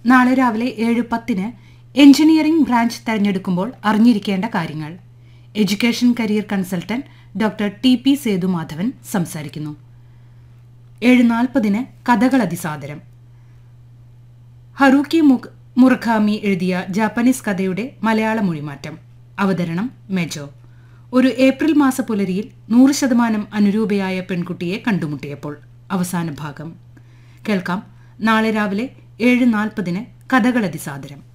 നാളെ രാവിലെ ഏഴ് പത്തിന് എഞ്ചിനീയറിംഗ് ബ്രാഞ്ച് തെരഞ്ഞെടുക്കുമ്പോൾ അറിഞ്ഞിരിക്കേണ്ട കാര്യങ്ങൾ education career consultant doctor T P Sethumadhavan സംസാരിക്കുന്നു ഏഴ് നാൽപ്പതിന് കഥകൾ അതിസാദരം ഹറൂക്കി മുഖ് മുറഖാമി എഴുതിയ ജാപ്പനീസ് കഥയുടെ മലയാള മൊഴിമാറ്റം അവതരണം മെജോ ഒരു ഏപ്രിൽ മാസ പുലരിയിൽ നൂറ് ശതമാനം അനുരൂപയായ പെൺകുട്ടിയെ കണ്ടുമുട്ടിയപ്പോൾ അവസാന ഭാഗം കേൾക്കാം നാളെ രാവിലെ ഏഴ് നാൽപ്പതിന് കഥകൾ അതിസാദരം